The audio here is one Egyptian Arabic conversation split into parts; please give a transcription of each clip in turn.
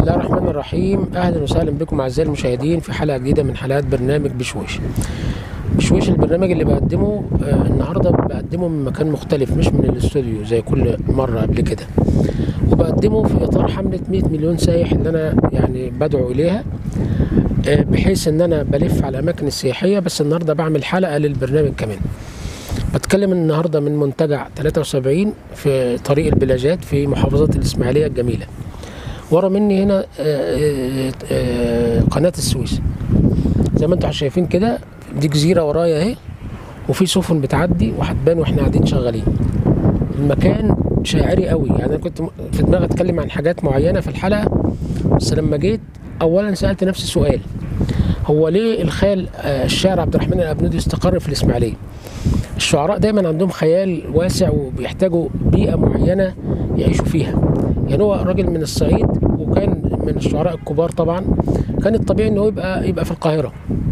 الله الرحمن الرحيم اهلا وسهلا بكم اعزائي المشاهدين في حلقه جديده من حلقات برنامج بشويش بشويش البرنامج اللي بقدمه آه النهارده بقدمه من مكان مختلف مش من الاستوديو زي كل مره قبل كده وبقدمه في اطار حمله 100 مليون سايح اللي انا يعني بدعو اليها آه بحيث ان انا بلف على الاماكن السياحيه بس النهارده بعمل حلقه للبرنامج كمان بتكلم النهارده من منتجع 73 في طريق البلاجات في محافظه الاسماعيليه الجميله ورا مني هنا آه، آه، قناة السويس زي ما انتم شايفين كده دي جزيرة ورايا اهي وفي سفن بتعدي وهتبان واحنا قاعدين شغالين المكان شاعري قوي يعني انا كنت في دماغي اتكلم عن حاجات معينة في الحلقة بس لما جيت اولا سألت نفسي سؤال هو ليه الخال آه، الشاعر عبد الرحمن الابنودي استقر في الاسماعيليه الشعراء دايما عندهم خيال واسع وبيحتاجوا بيئه معينه يعيشوا فيها يعني هو راجل من الصعيد وكان من الشعراء الكبار طبعا كان الطبيعي ان هو يبقى يبقى في القاهره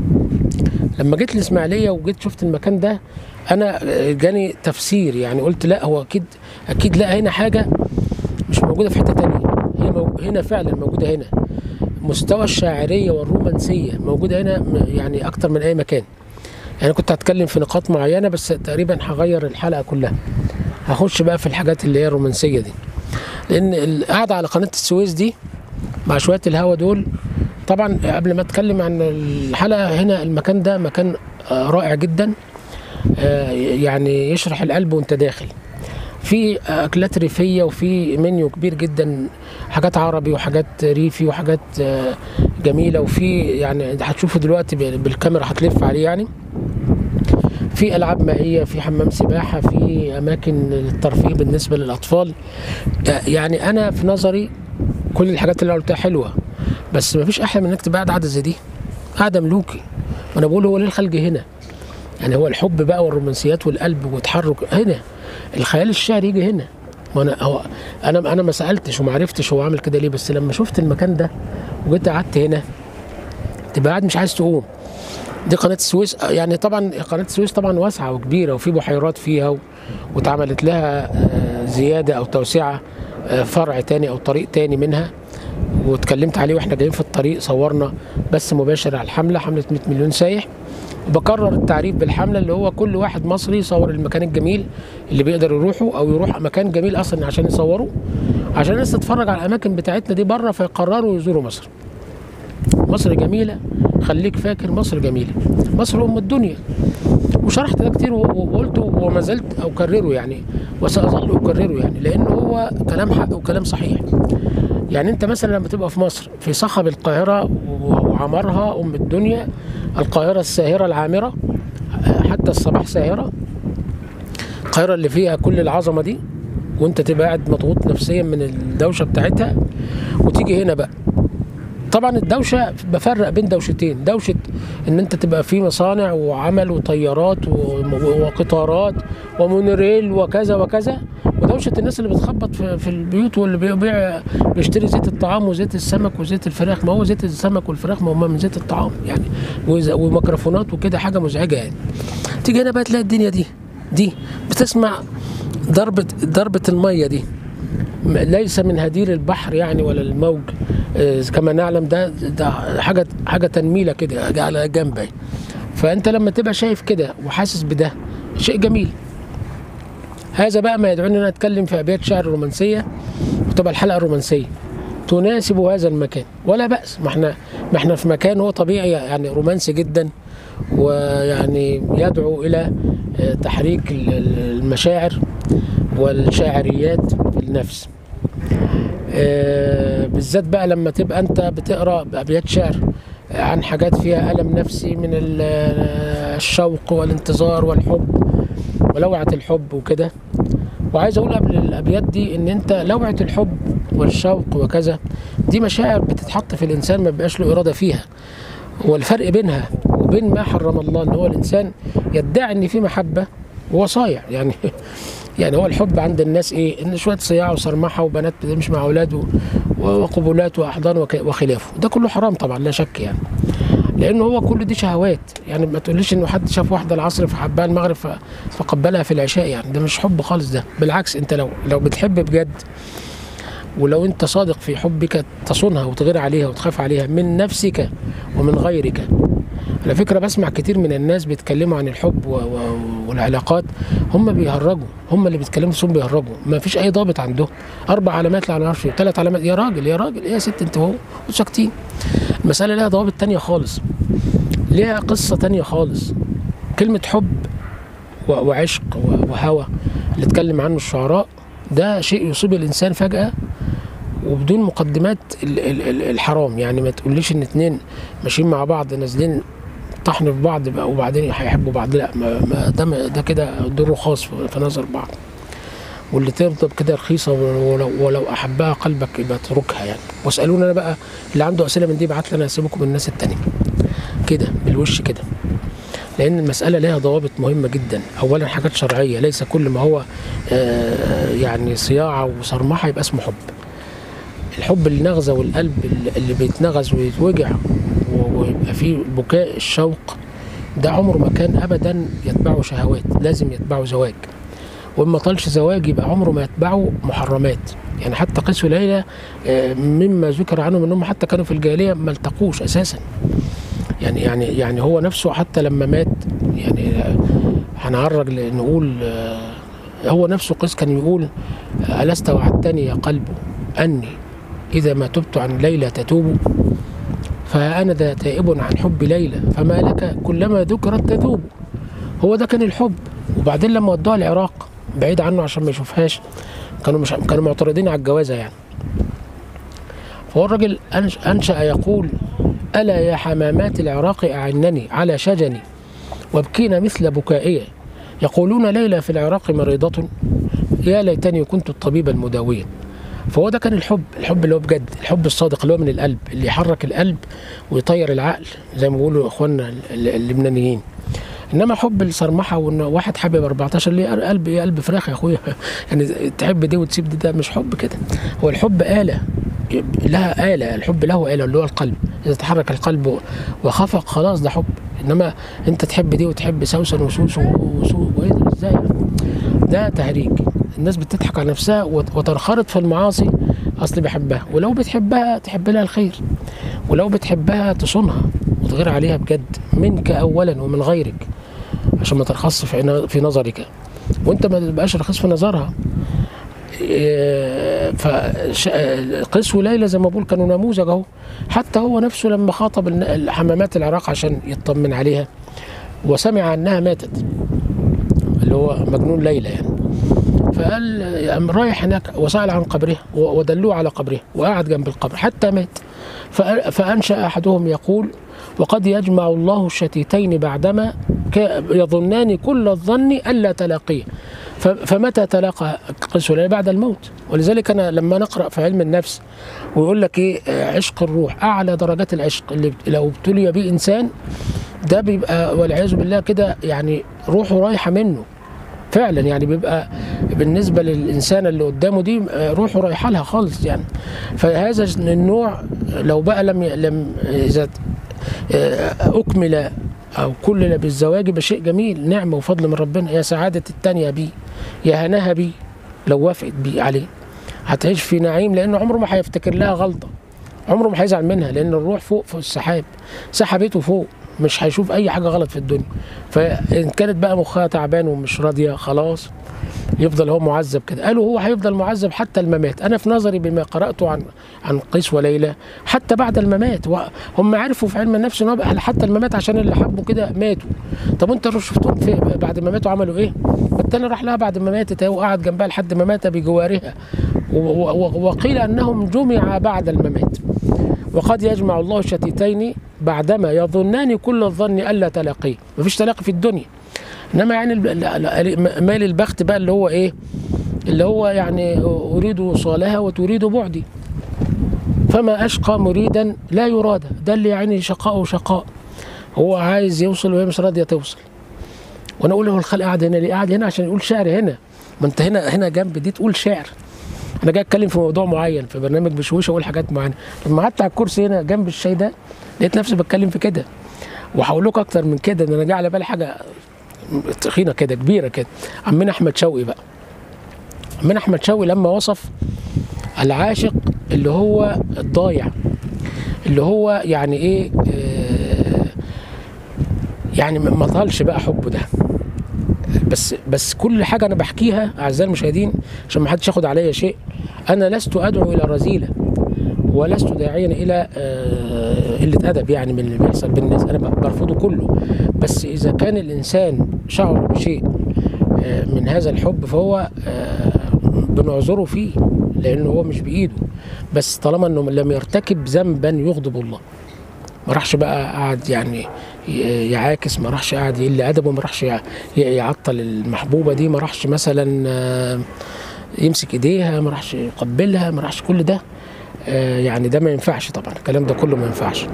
لما جيت الاسماعيليه وجيت شفت المكان ده انا جاني تفسير يعني قلت لا هو اكيد اكيد لا هنا حاجه مش موجوده في حته تانية هي مو- هنا فعلا موجوده هنا مستوى الشاعريه والرومانسيه موجوده هنا م- يعني اكتر من اي مكان يعني كنت هتكلم في نقاط معينه بس تقريبا هغير الحلقه كلها هخش بقى في الحاجات اللي هي الرومانسيه دي لان القعده على قناه السويس دي مع شويه الهوا دول طبعا قبل ما اتكلم عن الحلقه هنا المكان ده مكان آه، رائع جدا آه، يعني يشرح القلب وانت داخل في اكلات ريفيه وفي منيو كبير جدا حاجات عربي وحاجات ريفي وحاجات آه، جميله وفي يعني هتشوفوا دلوقتي بالكاميرا هتلف عليه يعني في العاب مائيه في حمام سباحه في اماكن للترفيه بالنسبه للاطفال يعني انا في نظري كل الحاجات اللي أنا قلتها حلوه بس مفيش احلى من انك تبقى قاعد قعده زي دي قاعده ملوكي وانا بقول هو ليه الخلق هنا يعني هو الحب بقى والرومانسيات والقلب والتحرك هنا الخيال الشعري يجي هنا ما انا هو انا انا ما سالتش وما عرفتش هو عامل كده ليه بس لما شفت المكان ده وجيت قعدت هنا تبقى قاعد مش عايز تقوم دي قناه السويس يعني طبعا قناه السويس طبعا واسعه وكبيره وفي بحيرات فيها و... واتعملت لها آه، زياده او توسعه آه، فرع تاني او طريق تاني منها واتكلمت عليه واحنا جايين في الطريق صورنا بس مباشر على الحمله حمله 100 مليون سايح وبكرر التعريف بالحمله اللي هو كل واحد مصري يصور المكان الجميل اللي بيقدر يروحه او يروح مكان جميل اصلا عشان يصوره عشان الناس تتفرج على الاماكن بتاعتنا دي بره فيقرروا يزوروا مصر مصر جميله خليك فاكر مصر جميله مصر ام الدنيا وشرحت ده كتير و- وقلته وما زلت اكرره يعني وساظل اكرره يعني لان هو كلام حق وكلام صحيح يعني انت مثلا لما تبقى في مصر في صخب القاهره و- وعمرها ام الدنيا القاهره الساهره العامره حتى الصباح ساهره القاهره اللي فيها كل العظمه دي وانت تبقى قاعد مضغوط نفسيا من الدوشه بتاعتها وتيجي هنا بقى طبعا الدوشه بفرق بين دوشتين دوشه ان انت تبقى في مصانع وعمل وطيارات و- وقطارات ومونوريل وكذا وكذا ودوشه الناس اللي بتخبط في, في البيوت واللي بيبيع بيشتري زيت الطعام وزيت السمك وزيت الفراخ ما هو زيت السمك والفراخ ما هم من زيت الطعام يعني وز- وميكروفونات وكده حاجه مزعجه يعني تيجي هنا بقى تلاقي الدنيا دي دي بتسمع ضربه ضربه الميه دي م- ليس من هدير البحر يعني ولا الموج آه، كما نعلم ده ده حاجه حاجه تنميله كده على جنب أهي. فانت لما تبقى شايف كده وحاسس بده شيء جميل هذا بقى ما يدعوني ان انا اتكلم في ابيات شعر رومانسيه وتبقى الحلقه رومانسيه تناسب هذا المكان ولا باس ما احنا ما احنا في مكان هو طبيعي يعني رومانسي جدا ويعني يدعو الى آه، تحريك ال- ال- المشاعر والشاعريات في النفس آه، بالذات بقى لما تبقى انت بتقرا ابيات شعر عن حاجات فيها الم نفسي من ال- الشوق والانتظار والحب ولوعه الحب وكده وعايز اقول قبل الابيات دي ان انت لوعه الحب والشوق وكذا دي مشاعر بتتحط في الانسان ما بيبقاش له اراده فيها والفرق بينها وبين ما حرم الله ان هو الانسان يدعي ان في محبه وهو صايع يعني يعني هو الحب عند الناس ايه ان شويه صياعه وصرمحه وبنات بتمشي مع اولاد و- وقبولات واحضان وك- وخلافه ده كله حرام طبعا لا شك يعني لان هو كل دي شهوات يعني ما تقوليش انه حد شاف واحده العصر فحبها المغرب ف- فقبلها في العشاء يعني ده مش حب خالص ده بالعكس انت لو لو بتحب بجد ولو انت صادق في حبك تصونها وتغير عليها وتخاف عليها من نفسك ومن غيرك على فكرة بسمع كتير من الناس بيتكلموا عن الحب و... و... والعلاقات هم بيهرجوا هم اللي بيتكلموا ثم بيهرجوا ما فيش أي ضابط عندهم أربع علامات لا معرفش ثلاث علامات يا راجل يا راجل إيه يا ست أنت وهو ساكتين المسألة لها ضوابط تانية خالص ليها قصة تانية خالص كلمة حب و... وعشق و... وهوى اللي اتكلم عنه الشعراء ده شيء يصيب الإنسان فجأة وبدون مقدمات ال- ال- ال- الحرام يعني ما تقوليش ان اتنين ماشيين مع بعض نازلين طحن في بعض بقى وبعدين هيحبوا بعض لا ما ما ده ما- ده كده دور رخاص في في نظر بعض واللي ترضى بكده رخيصه ولو, ولو احبها قلبك يبقى اتركها يعني واسالوني انا بقى اللي عنده اسئله من دي ابعت لي انا هسيبكم من الناس التانيه كده بالوش كده لان المساله لها ضوابط مهمه جدا اولا حاجات شرعيه ليس كل ما هو آه، يعني صياعه وصرمحه يبقى اسمه حب الحب النغزة والقلب اللي بيتنغز ويتوجع و- ويبقى فيه بكاء الشوق ده عمره ما كان ابدا يتبعه شهوات لازم يتبعه زواج وإما طالش زواج يبقى عمره ما يتبعه محرمات يعني حتى قيس وليلى آه، مما ذكر عنهم انهم حتى كانوا في الجاهليه ما التقوش اساسا يعني يعني يعني هو نفسه حتى لما مات يعني آه، هنعرج ل- نقول آه، هو نفسه قيس كان يقول آه، ألست وعدتني يا قلب أني إذا ما تبت عن ليلى تتوب فأنا ذا تائب عن حب ليلى فما لك كلما ذكرت تذوب هو ده كان الحب وبعدين لما ودوها العراق بعيد عنه عشان ما يشوفهاش كانوا مش كانوا معترضين على الجوازة يعني فهو الراجل أنش- أنشأ يقول ألا يا حمامات العراق أعنني على شجني وابكين مثل بكائي يقولون ليلى في العراق مريضة يا ليتني كنت الطبيب المداويا فهو ده كان الحب الحب اللي هو بجد الحب الصادق اللي هو من القلب اللي يحرك القلب ويطير العقل زي ما بيقولوا اخواننا ال- اللبنانيين انما حب الصرمحه وان واحد حابب 14 ليه قلب ايه قلب فراخ يا اخويا يعني تحب دي وتسيب دي ده مش حب كده هو الحب آلة لها آلة الحب له آلة اللي هو القلب إذا تحرك القلب وخفق خلاص ده حب إنما أنت تحب دي وتحب سوسن وسوس وسوس وإيه ده إزاي ده تهريج الناس بتضحك على نفسها وت- وتنخرط في المعاصي أصل بيحبها ولو بتحبها تحب لها الخير ولو بتحبها تصونها وتغير عليها بجد منك أولا ومن غيرك عشان ما ترخص في ن- في نظرك وانت ما تبقاش رخيص في نظرها فقيس وليلى زي ما بقول كانوا نموذج اهو حتى هو نفسه لما خاطب الن- حمامات العراق عشان يطمن عليها وسمع انها ماتت اللي هو مجنون ليلى يعني فقال قام رايح هناك وسأل عن قبرها و- ودلوه على قبرها وقعد جنب القبر حتى مات فأ- فأنشأ أحدهم يقول وقد يجمع الله الشتيتين بعدما ك- يظنان كل الظن ألا تلاقيه ف- فمتى تلاقى قيس وليلى بعد الموت ولذلك أنا لما نقرأ في علم النفس ويقول لك إيه آه، عشق الروح أعلى درجات العشق اللي لو ابتلي به إنسان ده بيبقى والعياذ بالله كده يعني روحه رايحة منه فعلا يعني بيبقى بالنسبة للإنسان اللي قدامه دي آه، روحه رايحة لها خالص يعني فهذا النوع لو بقى لم لم إذا آه، أكمل أو كلل بالزواج يبقى شيء جميل نعمة وفضل من ربنا يا سعادة التانية بيه يا هناها بيه لو وافقت بيه عليه هتعيش في نعيم لأنه عمره ما هيفتكر لها غلطة عمره ما هيزعل منها لأن الروح فوق في السحاب سحبته فوق مش هيشوف أي حاجة غلط في الدنيا فإن كانت بقى مخها تعبان ومش راضية خلاص يفضل هو معذب كده قالوا هو هيفضل معذب حتى الممات انا في نظري بما قراته عن عن قيس وليلى حتى بعد الممات هم عرفوا في علم النفس ان هو بقى حتى الممات عشان اللي حبوا كده ماتوا طب انت شفتهم في بعد ما ماتوا عملوا ايه التاني راح لها بعد ما ماتت اهو وقعد جنبها لحد ما مات بجوارها و- و- وقيل انهم جمع بعد الممات وقد يجمع الله الشتيتين بعدما يظنان كل الظن الا تلاقيه مفيش تلاقي في الدنيا انما يعني ال- ال- ال- مال البخت بقى اللي هو ايه اللي هو يعني اريد وصالها وتريد بعدي فما اشقى مريدا لا يراد ده اللي يعني شقاء شقاء هو عايز يوصل وهي مش راضيه توصل وانا اقول له الخلق قاعد هنا ليه قاعد هنا عشان يقول شعر هنا ما انت هنا هنا جنب دي تقول شعر انا جاي اتكلم في موضوع معين في برنامج بشويش اقول حاجات معينه لما قعدت على الكرسي هنا جنب الشاي ده لقيت نفسي بتكلم في كده وهقول لكم اكتر من كده ان انا جاي على بالي حاجه تخينه كده كبيره كده عمنا احمد شوقي بقى عمنا احمد شوقي لما وصف العاشق اللي هو الضايع اللي هو يعني ايه آه، يعني ما ما طالش بقى حبه ده بس بس كل حاجه انا بحكيها اعزائي المشاهدين عشان ما حدش ياخد عليا شيء انا لست ادعو الى رذيله ولست داعيا الى آه، قله ادب يعني من اللي بيحصل بالناس انا برفضه كله بس اذا كان الانسان شعر بشيء آه، من هذا الحب فهو آه، بنعذره فيه لانه هو مش بايده بس طالما انه لم يرتكب ذنبا يغضب الله ما راحش بقى قعد يعني ي- يعاكس ما راحش قعد يقل ادبه ما راحش يع- ي- يعطل المحبوبه دي ما راحش مثلا آه، يمسك ايديها ما راحش يقبلها ما راحش كل ده آه، يعني ده ما ينفعش طبعا الكلام ده كله ما ينفعش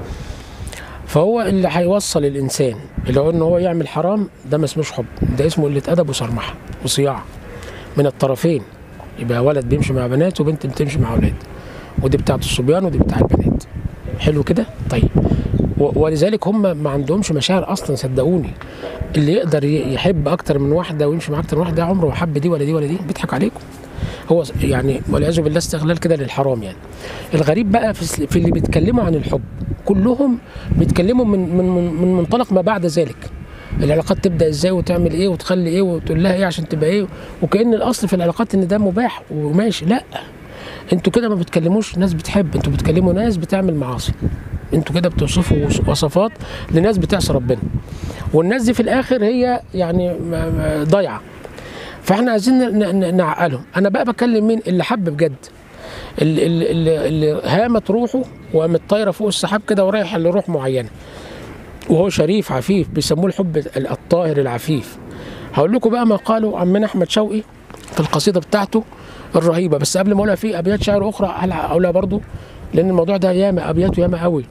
فهو اللي هيوصل الانسان الى ان هو يعمل حرام ده ما اسموش حب ده اسمه قله ادب وصرمحه وصياعه من الطرفين يبقى ولد بيمشي مع بنات وبنت بتمشي مع اولاد ودي بتاعت الصبيان ودي بتاع البنات حلو كده طيب و- ولذلك هم ما عندهمش مشاعر اصلا صدقوني اللي يقدر ي- يحب اكتر من واحده ويمشي مع اكتر من واحده عمره ما حب دي ولا دي ولا دي بيضحك عليكم هو س- يعني والعياذ بالله استغلال كده للحرام يعني الغريب بقى في, الس- في اللي بيتكلموا عن الحب كلهم بيتكلموا من من من, من منطلق ما بعد ذلك العلاقات تبدا ازاي وتعمل ايه وتخلي ايه وتقول لها ايه عشان تبقى ايه وكان الاصل في العلاقات ان ده مباح وماشي لا انتوا كده ما بتكلموش ناس بتحب انتوا بتكلموا ناس بتعمل معاصي انتوا كده بتوصفوا وص- وصفات لناس بتعصي ربنا والناس دي في الاخر هي يعني ما- ما- ضايعه فاحنا عايزين ن- ن- نعقلهم انا بقى بكلم مين اللي حب بجد اللي, اللي, اللي, اللي هامت روحه وقامت طايره فوق السحاب كده ورايحه لروح معينه وهو شريف عفيف بيسموه الحب الطاهر العفيف هقول لكم بقى ما قاله عمنا احمد شوقي في القصيده بتاعته الرهيبه بس قبل ما اقولها في ابيات شعر اخرى هل اقولها برضو لان الموضوع ده ياما ابياته ياما قوي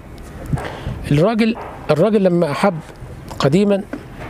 الراجل الراجل لما احب قديما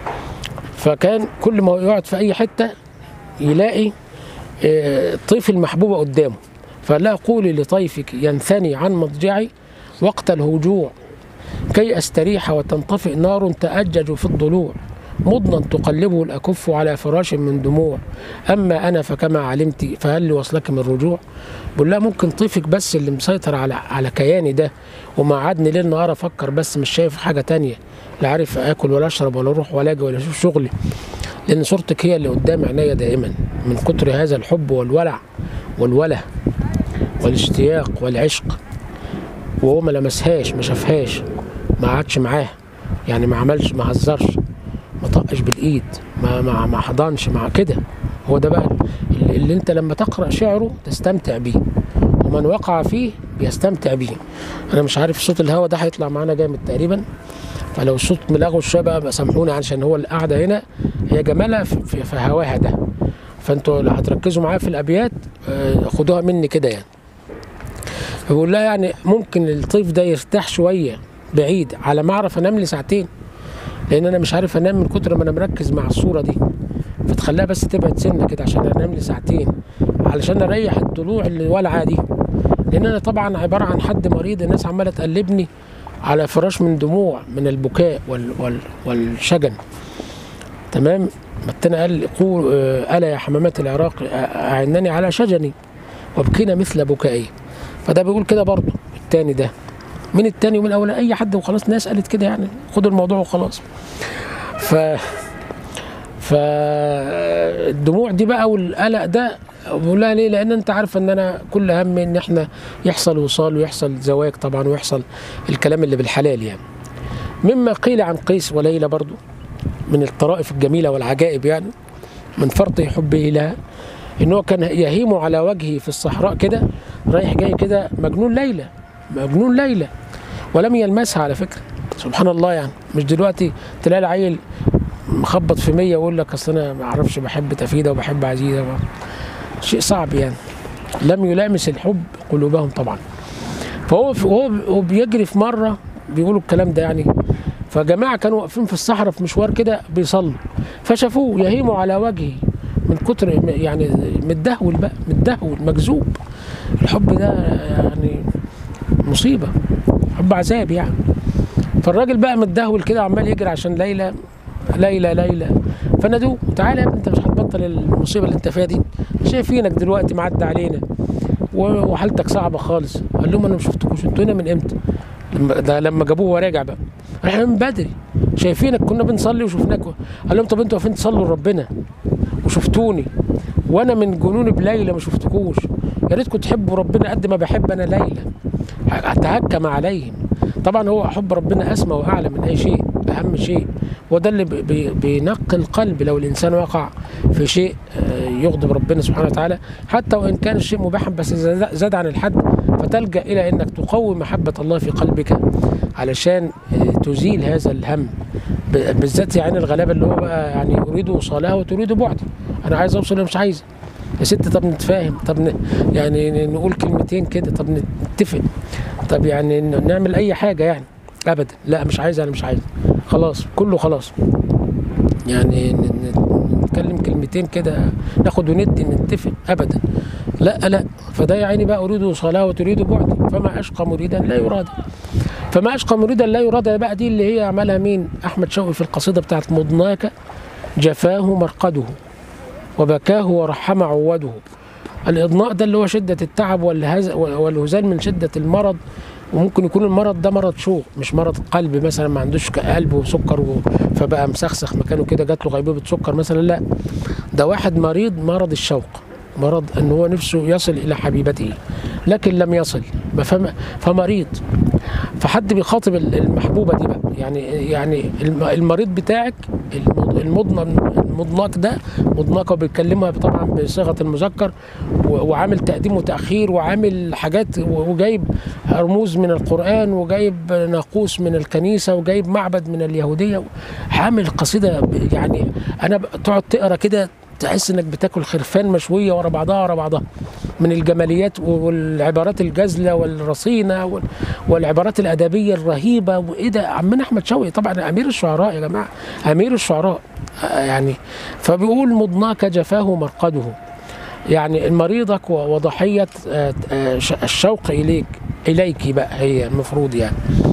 فكان كل ما يقعد في اي حته يلاقي آه، طيف المحبوبه قدامه فلا قولي لطيفك ينثني عن مضجعي وقت الهجوع كي استريح وتنطفئ نار تأجج في الضلوع مضنا تقلبه الأكف على فراش من دموع أما أنا فكما علمت فهل لوصلك من رجوع بقول لها ممكن طيفك بس اللي مسيطر على على كياني ده وما عادني ليل نهار أفكر بس مش شايف حاجة تانية لا عارف آكل ولا أشرب ولا أروح ولا أجي ولا أشوف شغلي لأن صورتك هي اللي قدام عينيا دائما من كتر هذا الحب والولع والوله والاشتياق والعشق وهو ما لمسهاش ما شافهاش ما قعدش معاها يعني ما عملش ما هزرش ما طقش بالايد ما ما ما حضنش مع كده هو ده بقى اللي, اللي انت لما تقرا شعره تستمتع بيه ومن وقع فيه بيستمتع بيه انا مش عارف صوت الهوا ده هيطلع معانا جامد تقريبا فلو الصوت ملغوش شويه بقى سامحوني عشان هو القعده هنا هي جمالها في, في, في هواها ده فانتوا لو هتركزوا معايا في الابيات آه، خدوها مني كده يعني بقول لها يعني ممكن الطيف ده يرتاح شويه بعيد على ما اعرف انام لي ساعتين لان انا مش عارف انام من كتر ما انا مركز مع الصوره دي فتخليها بس تبعد سنه كده عشان انام لي ساعتين علشان اريح الضلوع اللي والعه دي لان انا طبعا عباره عن حد مريض الناس عماله تقلبني على فراش من دموع من البكاء وال وال والشجن تمام متنا قال قول آه، الا يا حمامات العراق آه، اعنني على شجني وابكينا مثل بكائي فده بيقول كده برضه التاني ده من التاني ومن الاول اي حد وخلاص ناس قالت كده يعني خدوا الموضوع وخلاص ف فالدموع دي بقى والقلق ده بقول لها ليه؟ لان انت عارفه ان انا كل همي ان احنا يحصل وصال ويحصل زواج طبعا ويحصل الكلام اللي بالحلال يعني. مما قيل عن قيس وليلى برضو من الطرائف الجميله والعجائب يعني من فرط حبه لها ان هو كان يهيم على وجهه في الصحراء كده رايح جاي كده مجنون ليلى مجنون ليلى ولم يلمسها على فكره سبحان الله يعني مش دلوقتي تلاقي العيل مخبط في 100 ويقول لك اصل انا ما اعرفش بحب تفيده وبحب عزيزه شيء صعب يعني لم يلامس الحب قلوبهم طبعا فهو هو هو بيجري في مره بيقولوا الكلام ده يعني فجماعه كانوا واقفين في الصحراء في مشوار كده بيصلوا فشافوه يهيم على وجهه من كتر يعني متدهول بقى متدهول مجذوب الحب ده يعني مصيبه حب عذاب يعني فالراجل بقى متدهول كده عمال يجري عشان ليلى ليلى ليلى فنادوه تعالى يا ابني انت مش هتبطل المصيبه اللي انت فيها دي شايفينك دلوقتي معدي علينا و- وحالتك صعبه خالص قال لهم انا ما شفتكوش انتوا هنا من امتى لما ده لما جابوه وراجع بقى احنا من بدري شايفينك كنا بنصلي وشفناك قال لهم طب انتوا واقفين تصلوا لربنا وشفتوني وانا من جنون بليله ما شفتكوش يا ريتكم تحبوا ربنا قد ما بحب انا ليلى اتهكم عليهم طبعا هو حب ربنا اسمى واعلى من اي شيء اهم شيء وده اللي بي- بي- بينقي القلب لو الانسان وقع في شيء آه، يغضب ربنا سبحانه وتعالى حتى وان كان الشيء مباحا بس زاد زاد عن الحد فتلجا الى انك تقوي محبه الله في قلبك علشان آه، تزيل هذا الهم ب- بالذات يعني الغلابه اللي هو بقى يعني يريد وصالها وتريد بعدي انا عايز اوصل ولا مش عايز يا ست طب نتفاهم طب ن... يعني ن- نقول كلمتين كده طب نتفق طب يعني ن- نعمل اي حاجه يعني ابدا لا مش عايز انا مش عايز خلاص كله خلاص يعني ن- ن- نتكلم كلمتين كده ناخد وندي نتفق ابدا لا لا فده يا عيني بقى اريد وصلاه وتريد بعدي فما اشقى مريدا لا يراد فما اشقى مريدا لا يراد بقى دي اللي هي عملها مين احمد شوقي في القصيده بتاعت مضناك جفاه مرقده وبكاه ورحم عوده الإضناء ده اللي هو شدة التعب والهز- والهزال من شدة المرض وممكن يكون المرض ده مرض شوق مش مرض قلب مثلا ما عندوش قلب وسكر و- فبقى مسخسخ مكانه كده جات له غيبوبة سكر مثلا لا ده واحد مريض مرض الشوق مرض ان هو نفسه يصل الى حبيبته لكن لم يصل فم- فمريض فحد بيخاطب المحبوبه دي بقى يعني يعني الم- المريض بتاعك المض- المضنى المضناك ده مضناك وبيتكلمها طبعا بصيغه المذكر و- وعامل تقديم وتاخير وعامل حاجات و- وجايب رموز من القران وجايب ناقوس من الكنيسه وجايب معبد من اليهوديه عامل قصيده ب- يعني انا ب- تقعد تقرا كده تحس انك بتاكل خرفان مشويه ورا بعضها ورا بعضها من الجماليات والعبارات الجزله والرصينه وال- والعبارات الادبيه الرهيبه وايه ده عمنا احمد شوقي طبعا امير الشعراء يا جماعه امير الشعراء آه، يعني فبيقول مضناك جفاه مرقده يعني مريضك و- وضحيه آه، آه، ش- الشوق اليك اليك بقى هي المفروض يعني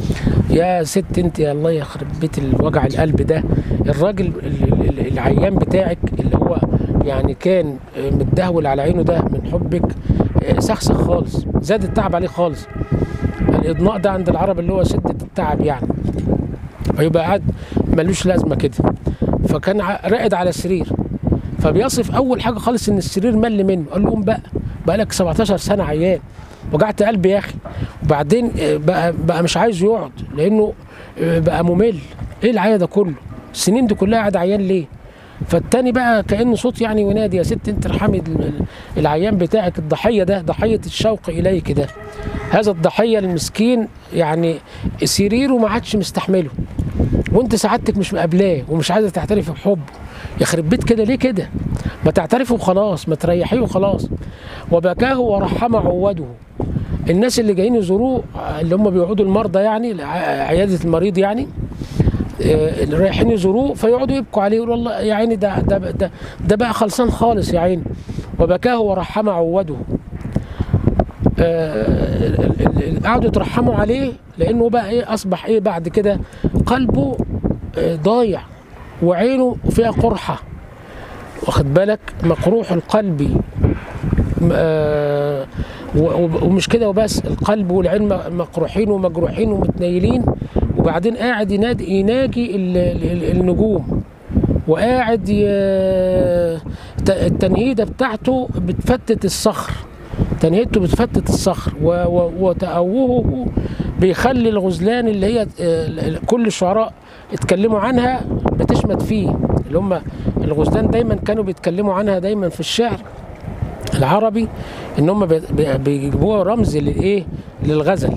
يا ست انت يا الله يخرب بيت الوجع القلب ده الراجل ال- ال- العيان بتاعك اللي هو يعني كان آه، متدهول على عينه ده من حبك آه، سخسخ خالص زاد التعب عليه خالص الاضناء ده عند العرب اللي هو شده التعب يعني فيبقى قاعد ملوش لازمه كده فكان ع- راقد على السرير فبيصف اول حاجه خالص ان السرير مل منه قال له قوم بقى بقى لك 17 سنه عيان وجعت قلبي يا اخي وبعدين آه، بقى بقى مش عايز يقعد لانه آه، بقى ممل ايه العيا ده كله السنين دي كلها قاعد عيان ليه فالتاني بقى كانه صوت يعني ينادي يا ست انت ارحمي ال- ال- العيان بتاعك الضحيه ده ضحيه الشوق اليك ده هذا الضحيه المسكين يعني سريره ما عادش مستحمله وانت سعادتك مش مقابلاه ومش عايزه تعترفي بحبه يخرب بيت كده ليه كده ما تعترفوا وخلاص ما تريحيه وخلاص وبكاه ورحم عوده الناس اللي جايين يزوروه اللي هم بيقعدوا المرضى يعني ع- عياده المريض يعني آه، اللي رايحين يزوروه فيقعدوا يبكوا عليه يقولوا والله يا عيني ده ده ده, ده بقى خلصان خالص يا عيني وبكاه ورحم عوده آه، ال- ال- ال- قعدوا يترحموا عليه لانه بقى ايه اصبح ايه بعد كده قلبه آه، ضايع وعينه فيها قرحه واخد بالك مقروح القلب م- آه، و- و- ومش كده وبس القلب والعين م- مقروحين ومجروحين ومتنيلين وبعدين قاعد ينادي يناجي ال- ال- النجوم وقاعد ي... ت- التنهيده بتاعته بتفتت الصخر تنهيدته بتفتت الصخر و... و... وتأوهه بيخلي الغزلان اللي هي آه، كل الشعراء اتكلموا عنها بتشمت فيه اللي هم الغزلان دايما كانوا بيتكلموا عنها دايما في الشعر العربي ان هم بي- بي- بيجيبوها رمز للايه للغزل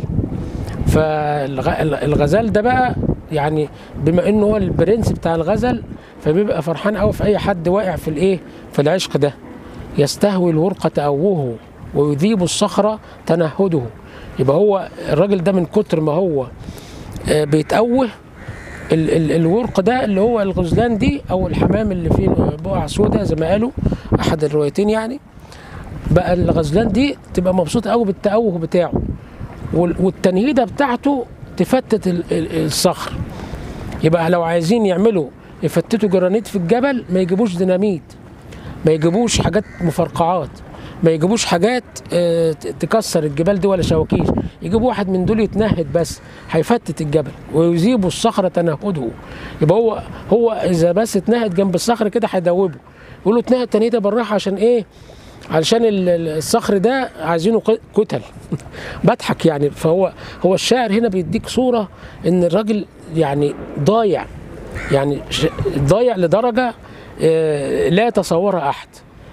فالغزال ده بقى يعني بما انه هو البرنس بتاع الغزل فبيبقى فرحان قوي في اي حد واقع في الايه في العشق ده يستهوي الورقة تأوهه ويذيب الصخرة تنهده يبقى هو الراجل ده من كتر ما هو آه، بيتأوه ال ال الورق ده اللي هو الغزلان دي او الحمام اللي فيه بقع سوداء زي ما قالوا احد الروايتين يعني بقى الغزلان دي تبقى مبسوطه قوي بالتأوه بتاعه وال- والتنهيده بتاعته تفتت ال- ال- الصخر يبقى لو عايزين يعملوا يفتتوا جرانيت في الجبل ما يجيبوش ديناميت ما يجيبوش حاجات مفرقعات ما يجيبوش حاجات آه، ت- تكسر الجبال دي ولا شواكيش يجيبوا واحد من دول يتنهد بس هيفتت الجبل ويذيبوا الصخره تنهده يبقى هو هو اذا بس اتنهد جنب الصخر كده هيدوبه يقول له اتنهد تنهيده بالراحه عشان ايه علشان ال- ال- الصخر ده عايزينه ق- كتل بضحك يعني فهو هو الشاعر هنا بيديك صوره ان الراجل يعني ضايع يعني ش- ضايع لدرجه آه، لا يتصورها احد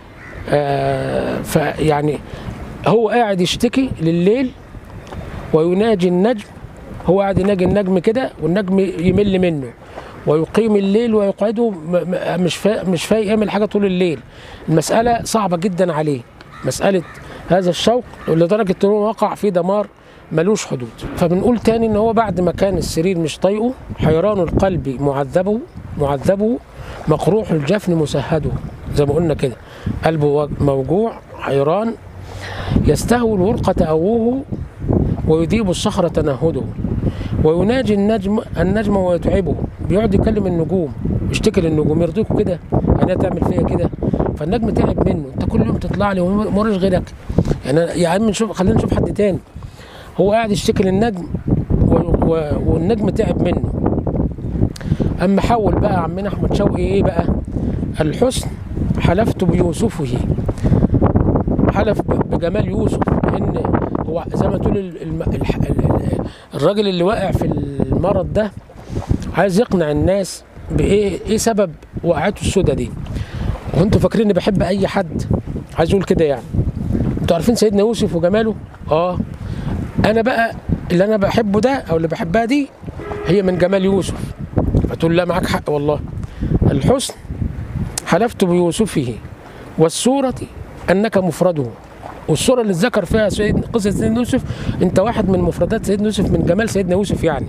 آه، فيعني هو قاعد يشتكي لليل ويناجي النجم هو قاعد يناجي النجم كده والنجم يمل منه ويقيم الليل ويقعده م- م- مش فا مش فايق يعمل حاجه طول الليل المساله صعبه جدا عليه مساله هذا الشوق لدرجه انه وقع في دمار ملوش حدود فبنقول تاني ان هو بعد ما كان السرير مش طايقه حيران القلب معذبه معذبه مقروح الجفن مسهده زي ما قلنا كده قلبه وج- موجوع حيران يستهوي الورقة أووه ويذيب الصخرة تنهده ويناجي النجم النجم ويتعبه بيقعد يكلم النجوم يشتكي للنجوم يرضيكوا كده يعني تعمل فيا كده فالنجم تعب منه انت كل يوم تطلع لي ومرش غيرك يعني أنا- يا عم نشوف خلينا نشوف حد تاني هو قاعد يشتكي للنجم و... و... والنجم تعب منه اما حول بقى عمنا احمد شوقي ايه بقى الحسن حلفت بيوسفه حلف ب- بجمال يوسف لان هو زي ما تقول ال- الم- الح- ال- الراجل اللي واقع في المرض ده عايز يقنع الناس بايه ايه سبب وقعته السودة دي وانتوا فاكرين اني بحب اي حد عايز يقول كده يعني انتوا عارفين سيدنا يوسف وجماله اه انا بقى اللي انا بحبه ده او اللي بحبها دي هي من جمال يوسف فتقول لا معاك حق والله الحسن حلفت بيوسفه والسورة أنك مفرده والسورة اللي ذكر فيها سيد قصة سيدنا يوسف أنت واحد من مفردات سيدنا يوسف من جمال سيدنا يوسف يعني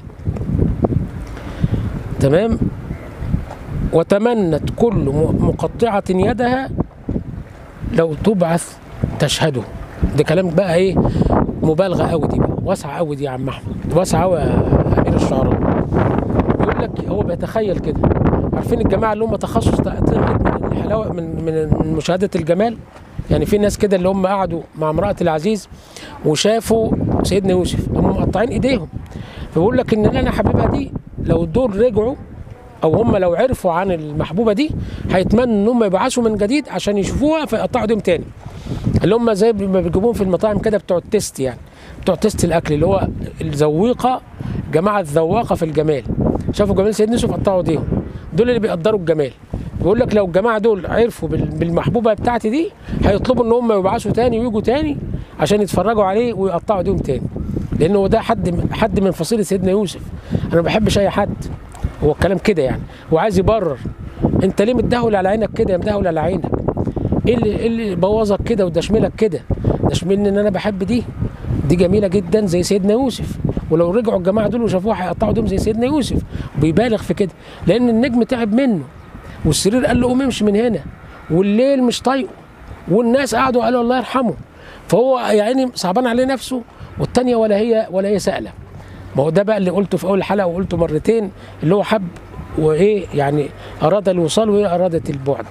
تمام وتمنت كل م- مقطعة يدها لو تبعث تشهده ده كلام بقى ايه مبالغة قوي دي بقى واسعة قوي دي يا عم احمد واسعة قوي يا امير الشعراء يقول لك هو بيتخيل كده عارفين الجماعه اللي هم تخصص طلعت من الحلاوه من من من مشاهده الجمال يعني في ناس كده اللي هم قعدوا مع امراه العزيز وشافوا سيدنا يوسف هم مقطعين ايديهم فبيقول لك ان انا حبيبها دي لو دول رجعوا او هم لو عرفوا عن المحبوبه دي هيتمنوا ان هم يبعثوا من جديد عشان يشوفوها فيقطعوا ايديهم تاني اللي هم زي ما بيجيبوهم في المطاعم كده بتوع التيست يعني بتوع تيست الاكل اللي هو الذويقه جماعه الذواقه في الجمال شافوا جمال سيدنا يوسف قطعوا ايديهم دول اللي بيقدروا الجمال بيقول لك لو الجماعه دول عرفوا بال- بالمحبوبه بتاعتي دي هيطلبوا ان هم يبعثوا تاني ويجوا تاني عشان يتفرجوا عليه ويقطعوا ايديهم تاني لانه ده حد حد من فصيله سيدنا يوسف انا ما بحبش اي حد هو الكلام كده يعني هو عايز يبرر انت ليه متدهول على عينك كده مدهول على عينك ايه اللي ايه اللي بوظك كده ودشملك كده دشملني ان انا بحب دي دي جميله جدا زي سيدنا يوسف ولو رجعوا الجماعه دول وشافوها هيقطعوا دول زي سيدنا يوسف وبيبالغ في كده لان النجم تعب منه والسرير قال له قوم امشي من هنا والليل مش طايقه والناس قعدوا قالوا الله يرحمه فهو يعني صعبان عليه نفسه والتانية ولا هي ولا هي سائله ما هو ده بقى اللي قلته في اول حلقه وقلته مرتين اللي هو حب وايه يعني اراد الوصال وهي ارادت البعد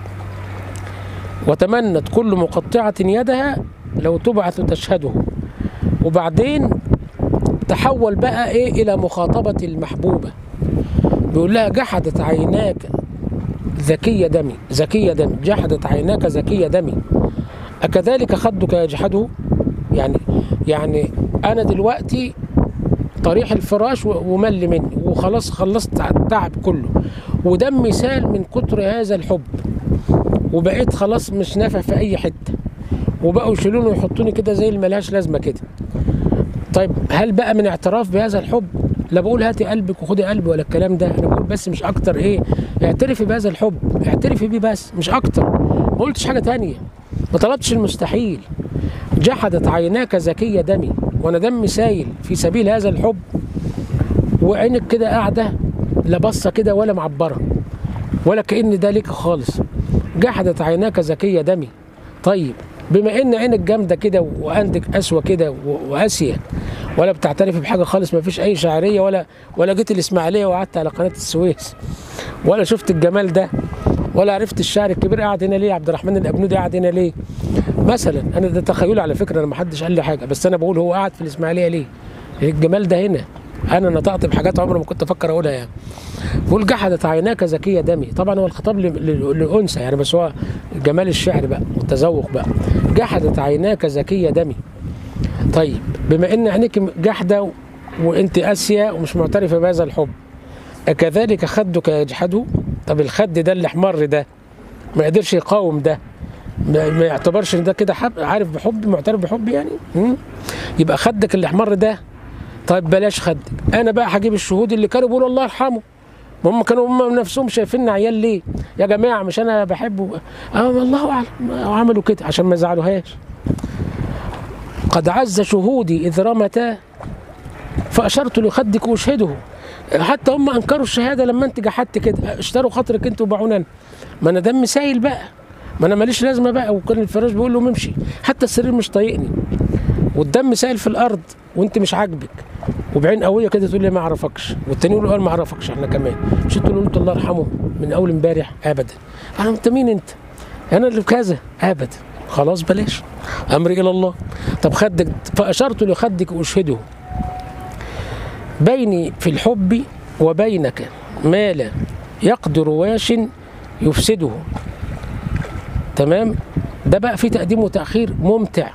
وتمنت كل مقطعة يدها لو تبعث تشهده وبعدين تحول بقى ايه الى مخاطبة المحبوبة بيقول لها جحدت عيناك ذكية دمي ذكية دمي جحدت عيناك ذكية دمي أكذلك خدك يجحده يعني يعني أنا دلوقتي طريح الفراش و- ومل مني وخلاص خلصت التعب كله ودمي سال من كتر هذا الحب وبقيت خلاص مش نافع في اي حته وبقوا يشيلوني ويحطوني كده زي اللي ملهاش لازمه كده طيب هل بقى من اعتراف بهذا الحب لا بقول هاتي قلبك وخدي قلبي ولا الكلام ده انا بقول بس مش اكتر ايه اعترفي بهذا الحب اعترفي بيه بس مش اكتر ما قلتش حاجه تانية ما طلبتش المستحيل جحدت عيناك زكية دمي وانا دمي سايل في سبيل هذا الحب وعينك كده قاعده لا بصه كده ولا معبره ولا كأن ده ليك خالص جحدت عيناك زكية دمي طيب بما ان عينك جامده كده وعندك قسوه كده و- وقاسيه ولا بتعترف بحاجه خالص ما فيش اي شعريه ولا ولا جيت الاسماعيليه وقعدت على قناه السويس ولا شفت الجمال ده ولا عرفت الشعر الكبير قاعد هنا ليه عبد الرحمن الابنودي قاعد هنا ليه مثلا انا ده تخيلي على فكره انا ما حدش قال لي حاجه بس انا بقول هو قاعد في الاسماعيليه ليه؟ الجمال ده هنا انا نطقت بحاجات عمري ما كنت افكر اقولها يعني بقول جحدت عيناك زكيه دمي طبعا هو الخطاب ل- ل- للانثى يعني بس هو جمال الشعر بقى والتذوق بقى جحدت عيناك زكيه دمي طيب بما ان عينيك جحده و- وانت قاسيه ومش معترفه بهذا الحب أكذلك خدك يجحده طب الخد ده الاحمر ده ما قدرش يقاوم ده ما ما يعتبرش ان ده كده حب عارف بحب معترف بحب يعني مم؟ يبقى خدك الاحمر ده طيب بلاش خدك انا بقى هجيب الشهود اللي كانوا بيقولوا الله يرحمه ما هم كانوا هم نفسهم شايفين عيال ليه يا جماعه مش انا بحبه اه والله اعلم عملوا كده عشان ما يزعلوهاش قد عز شهودي اذ رمتا فاشرت لخدك اشهده حتى هم انكروا الشهاده لما انت جحدت كده اشتروا خاطرك انت وباعونا انا ما انا دم سايل بقى ما انا ماليش لازمه بقى وكان الفراش بيقول له امشي حتى السرير مش طايقني والدم سايل في الارض وانت مش عاجبك وبعين قويه كده تقول لي ما اعرفكش والتاني يقول قال ما اعرفكش احنا كمان مش انت اللي قلت الله يرحمه من اول امبارح ابدا انا انت مين انت انا اللي كذا ابدا خلاص بلاش امري الى الله طب خدك فاشرت لخدك اشهده بيني في الحب وبينك ما لا يقدر واش يفسده تمام ده بقى في تقديم وتأخير ممتع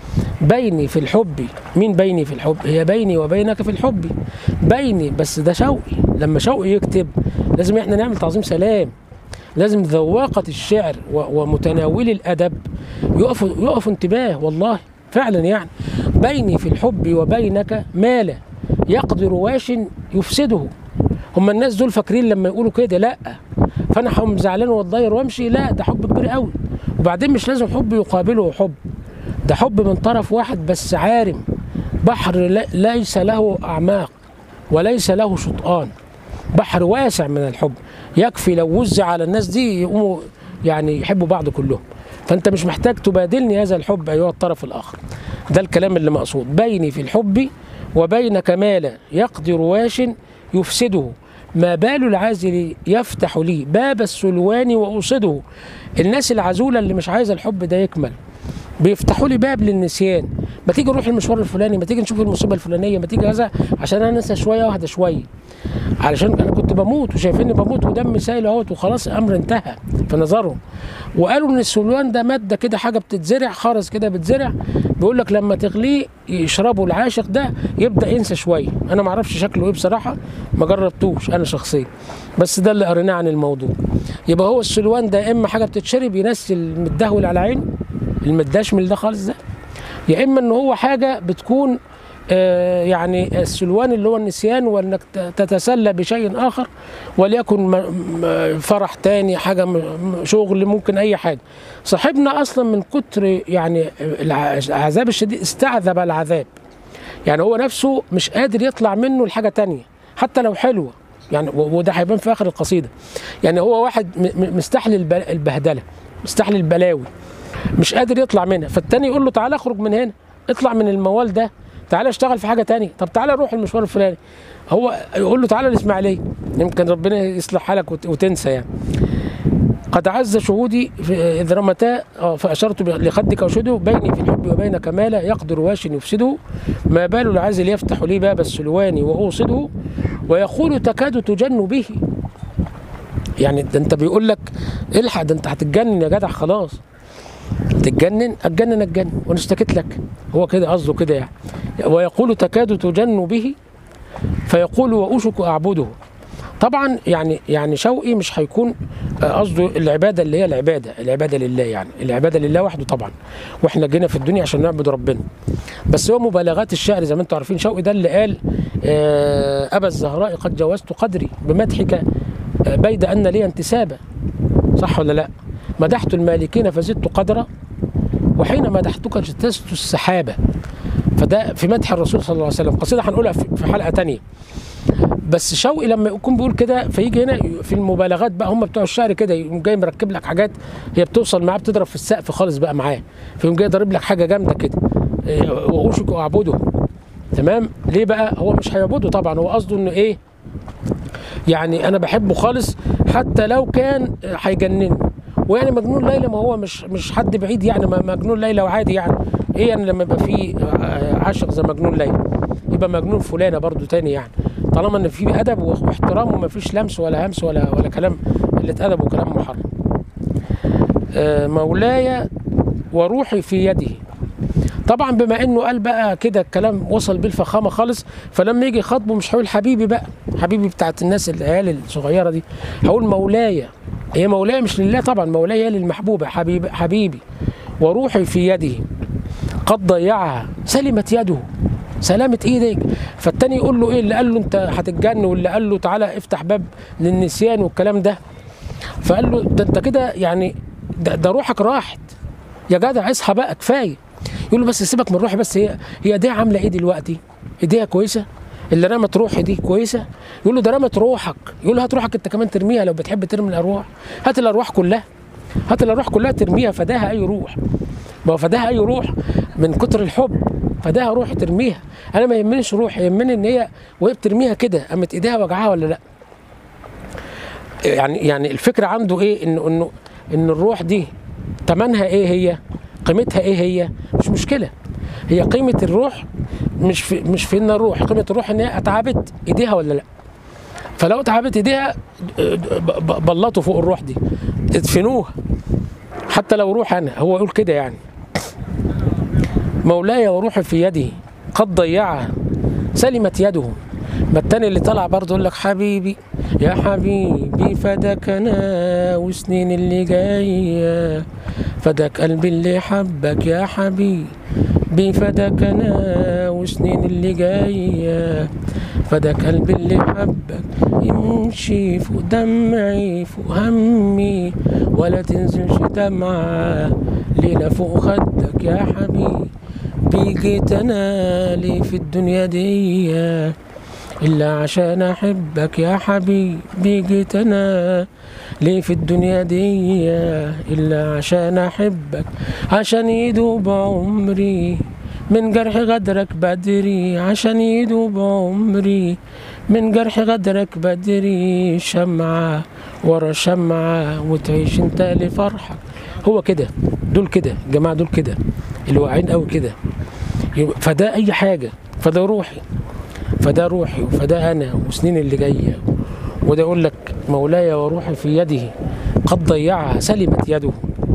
بيني في الحب مين بيني في الحب هي بيني وبينك في الحب بيني بس ده شوقي لما شوقي يكتب لازم احنا نعمل تعظيم سلام لازم ذواقة الشعر و- ومتناولي الأدب يقفوا يقفوا انتباه والله فعلا يعني بيني في الحب وبينك ما لا يقدر واش يفسده هم الناس دول فاكرين لما يقولوا كده لا فانا هقوم زعلان واتضاير وامشي لا ده حب كبير قوي وبعدين مش لازم حب يقابله حب ده حب من طرف واحد بس عارم بحر لا- ليس له اعماق وليس له شطآن بحر واسع من الحب يكفي لو وزع على الناس دي يقوموا يعني يحبوا بعض كلهم فانت مش محتاج تبادلني هذا الحب ايها الطرف الاخر ده الكلام اللي مقصود بيني في الحب وبينك ما لا يقدر واش يفسده ما بال العازل يفتح لي باب السلوان واوصده الناس العزوله اللي مش عايزه الحب ده يكمل بيفتحوا لي باب للنسيان ما تيجي نروح المشوار الفلاني ما تيجي نشوف المصيبه الفلانيه ما تيجي كذا عشان انا انسى شويه واهدى شويه علشان انا كنت بموت وشايفيني بموت ودمي سايل اهوت وخلاص الامر انتهى في نظرهم وقالوا ان السلوان ده ماده كده حاجه بتتزرع خرز كده بتزرع بيقول لك لما تغليه يشربه العاشق ده يبدا ينسى شويه انا ما اعرفش شكله ايه بصراحه ما جربتوش انا شخصيا بس ده اللي قريناه عن الموضوع يبقى هو السلوان ده يا اما حاجه بتتشرب ينسي المدهول على عينه المداش من ده خالص ده يا اما ان هو حاجه بتكون آه، يعني السلوان اللي هو النسيان وانك ت- تتسلى بشيء اخر وليكن م- م- فرح تاني حاجه م- م- شغل ممكن اي حاجه صاحبنا اصلا من كتر يعني الع- العذاب الشديد استعذب العذاب يعني هو نفسه مش قادر يطلع منه لحاجه تانية حتى لو حلوه يعني و- وده هيبان في اخر القصيده يعني هو واحد م- م- مستحلي الب- البهدله مستحلي البلاوي مش قادر يطلع منها فالتاني يقول له تعالى اخرج من هنا اطلع من الموال ده تعالى اشتغل في حاجه تانية طب تعالى روح المشوار الفلاني هو يقول له تعالى الاسماعيليه يمكن ربنا يصلح حالك وت- وتنسى يعني قد عز شهودي في- إذ رمتا آه، فأشرت ب- لخدك وشده بيني في الحب وبينك ما لا يقدر واش يفسده ما بال العازل يفتح لي باب السلوان وأوصده ويقول تكاد تجن به يعني ده انت بيقول لك الحق ده انت هتتجنن يا جدع خلاص تتجنن اتجنن اتجنن وانا اشتكيت لك هو كده قصده كده يعني ويقول تكاد تجن به فيقول واوشك اعبده طبعا يعني يعني شوقي مش هيكون آه، قصده العباده اللي هي العباده العباده لله يعني العباده لله وحده طبعا واحنا جينا في الدنيا عشان نعبد ربنا بس هو مبالغات الشعر زي ما انتم عارفين شوقي ده اللي قال آه، ابا الزهراء قد جاوزت قدري بمدحك آه، بيد ان لي انتسابا صح ولا لا مدحت المالكين فزدت قدرا وحين مدحتك اجتزت السحابه فده في مدح الرسول صلى الله عليه وسلم قصيده هنقولها في في حلقه تانية بس شوقي لما يكون بيقول كده فيجي هنا في المبالغات بقى هم بتوع الشعر كده يقوم جاي مركب لك حاجات هي بتوصل معاه بتضرب في السقف خالص بقى معاه فيقوم جاي ضارب لك حاجه جامده كده إيه، واوشك اعبده تمام ليه بقى هو مش هيعبده طبعا هو قصده انه ايه يعني انا بحبه خالص حتى لو كان هيجنني ويعني مجنون ليلى ما هو مش مش حد بعيد يعني ما مجنون ليلى وعادي يعني ايه يعني لما يبقى في آه، عاشق زي مجنون ليلى يبقى مجنون فلانه برضو تاني يعني طالما ان في ادب واحترام وما فيش لمس ولا همس ولا ولا كلام قله ادب وكلام محرم آه، مولاي وروحي في يده طبعا بما انه قال بقى كده الكلام وصل بالفخامه خالص فلما يجي خطبه مش هقول حبيبي بقى حبيبي بتاعت الناس العيال الصغيره دي هقول مولاي هي مولاي مش لله طبعا مولاي هي للمحبوبه حبيبي حبيبي وروحي في يده قد ضيعها سلمت يده سلامة ايدك فالتاني يقول له ايه اللي قال له انت هتتجن واللي قال له تعالى افتح باب للنسيان والكلام ده فقال له ده انت كده يعني ده, ده روحك راحت يا جدع اصحى بقى كفايه يقول له بس سيبك من روحي بس هي هي ايديها عامله ايه دلوقتي؟ ايديها كويسه؟ اللي رمت روحي دي كويسه؟ يقول له ده رمت روحك يقول له هات روحك انت كمان ترميها لو بتحب ترمي الارواح هات الارواح كلها هات الارواح كلها ترميها فداها اي روح ما هو فداها اي روح من كتر الحب فداها روح ترميها انا ما يهمنيش روح يهمني ان هي وهي بترميها كده قامت ايديها وجعها ولا لا يعني يعني الفكره عنده ايه انه انه ان الروح دي ثمنها ايه هي قيمتها ايه هي مش مشكله هي قيمه الروح مش في مش في ان الروح قيمه الروح ان هي اتعبت ايديها ولا لا فلو اتعبت ايديها ب- ب- بلطوا فوق الروح دي ادفنوها حتى لو روح انا هو يقول كده يعني مولاي وروحي في يده قد ضيعها سلمت يده ما التاني اللي طلع برضه يقول لك حبيبي يا حبيبي فداك انا وسنين اللي جايه فداك قلبي اللي حبك يا حبيبي فداك انا وسنين اللي جايه فداك قلبي اللي حبك يمشي فوق دمعي فوق همي ولا تنزلش دمعة ليلة فوق خدك يا حبيبي جيت انا ليه في الدنيا دي إلا عشان أحبك يا حبيبي جيت أنا ليه في الدنيا دي إلا عشان أحبك عشان يدوب عمري من جرح غدرك بدري عشان يدوب عمري من جرح غدرك بدري شمعة ورا شمعة وتعيش انت لفرحك هو كده دول كده الجماعة دول كده اللي واعيين قوي كده يبقى- فده أي حاجة فده روحي فده روحي وفده انا وسنين اللي جايه وده يقول لك مولاي وروحي في يده قد ضيعها سلمت يده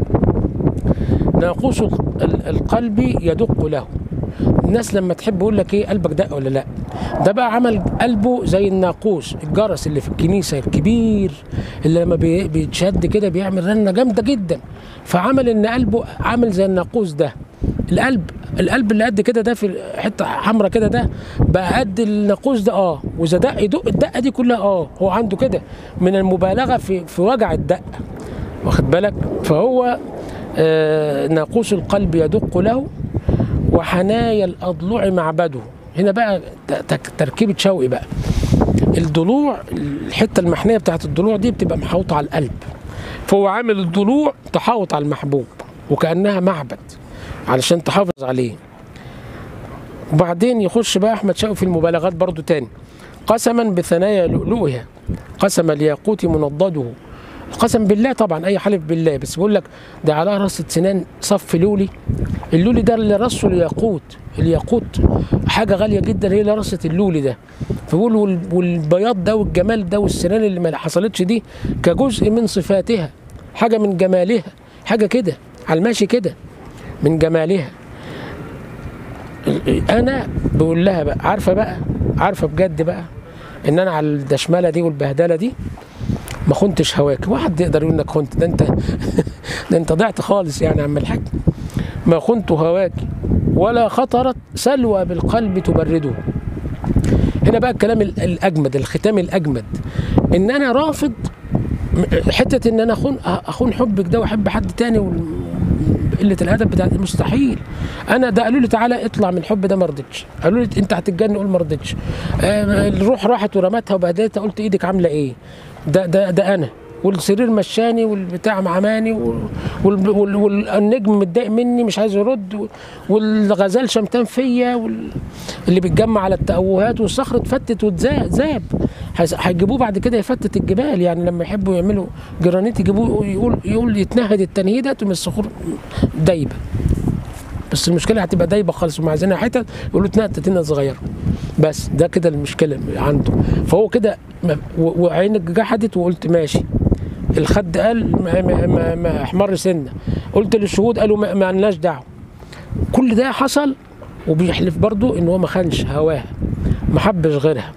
ناقوس ال- القلب يدق له الناس لما تحب يقول لك ايه قلبك دق ولا لا ده بقى عمل قلبه زي الناقوس الجرس اللي في الكنيسه الكبير اللي لما بي- بيتشد كده بيعمل رنه جامده جدا فعمل ان قلبه عامل زي الناقوس ده القلب القلب اللي قد كده ده في حته حمراء كده ده بقى قد الناقوس ده اه واذا دق يدق الدقه دي كلها اه هو عنده كده من المبالغه في في وجع الدقه واخد بالك فهو آه ناقوس القلب يدق له وحنايا الاضلوع معبده هنا بقى ت- ت- تركيبه شوقي بقى الضلوع الحته المحنيه بتاعت الضلوع دي بتبقى محوطه على القلب فهو عامل الضلوع تحوط على المحبوب وكانها معبد علشان تحافظ عليه وبعدين يخش بقى احمد شوقي في المبالغات برضو تاني قسما بثنايا لؤلؤها قسم الياقوت منضده قسم بالله طبعا اي حلف بالله بس بيقول لك ده على رصة سنان صف لولي اللولي ده اللي رصه الياقوت الياقوت حاجه غاليه جدا هي اللي رصت اللولي ده فبيقول وال- والبياض ده والجمال ده والسنان اللي ما حصلتش دي كجزء من صفاتها حاجه من جمالها حاجه كده على الماشي كده من جمالها انا بقول لها بقى عارفه بقى عارفه بجد بقى ان انا على الدشمله دي والبهدله دي ما خنتش هواك واحد يقدر يقول انك خنت ده انت ده انت ضعت خالص يعني يا عم الحاج ما خنت هواك ولا خطرت سلوى بالقلب تبرده هنا بقى الكلام ال- الاجمد الختام الاجمد ان انا رافض م- حته ان انا اخون اخون حبك ده واحب حد تاني وال- قله الادب بتاعتي مستحيل انا ده قالوا لي تعالى اطلع من الحب ده ما رضيتش قالوا لي انت هتتجن قول ما رضيتش آه، الروح راحت ورمتها وبهدلتها قلت ايدك عامله ايه ده ده ده انا والسرير مشاني والبتاع معماني وال- وال- وال- والنجم متضايق مني مش عايز يرد والغزال شمتان فيا وال- اللي بيتجمع على التأوهات والصخر اتفتت واتذاب هيس- هيجيبوه بعد كده يفتت الجبال يعني لما يحبوا يعملوا جرانيت يجيبوه يقول يقول يتنهد التنهيده تقوم الصخور دايبه بس المشكله هتبقى دايبه خالص ومع عايزينها حتت يقولوا اتنقت تنه صغيره بس ده كده المشكله عنده فهو كده ما- و- وعينك جحدت وقلت ماشي الخد قال ما, ما, ما, ما احمر سنه قلت للشهود قالوا ما, ما لناش دعوه كل ده حصل وبيحلف برضه ان هو ما خانش هواها ما حبش غيرها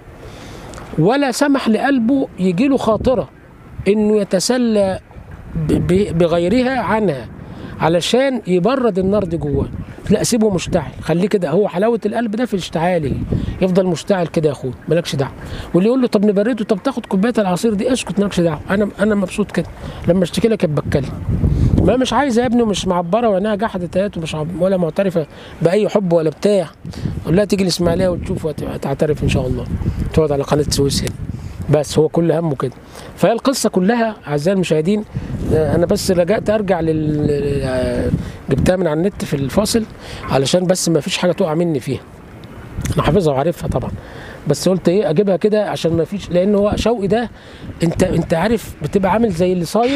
ولا سمح لقلبه يجي له خاطره انه يتسلى ب- ب- بغيرها عنها علشان يبرد النار دي جواه لا سيبه مشتعل خليه كده هو حلاوه القلب ده في اشتعاله يفضل مشتعل كده يا اخويا مالكش دعوه واللي يقول له طب نبرده طب تاخد كوبايه العصير دي اسكت مالكش دعوه انا انا مبسوط كده لما اشتكي لك بتكلم ما مش عايزه يا ابني ومش معبره وعينها جحدت اهات ومش عب- ولا معترفه باي حب ولا بتاع قول لها تيجي الاسماعيليه وتشوف وتعترف ان شاء الله تقعد على قناه السويس هنا بس هو كل همه كده فهي القصه كلها اعزائي المشاهدين آه، انا بس لجأت ارجع لل آه، جبتها من على النت في الفاصل علشان بس ما فيش حاجه تقع مني فيها انا حافظها وعارفها طبعا بس قلت ايه اجيبها كده عشان ما فيش لان هو شوقي ده انت انت عارف بتبقى عامل زي اللي صايم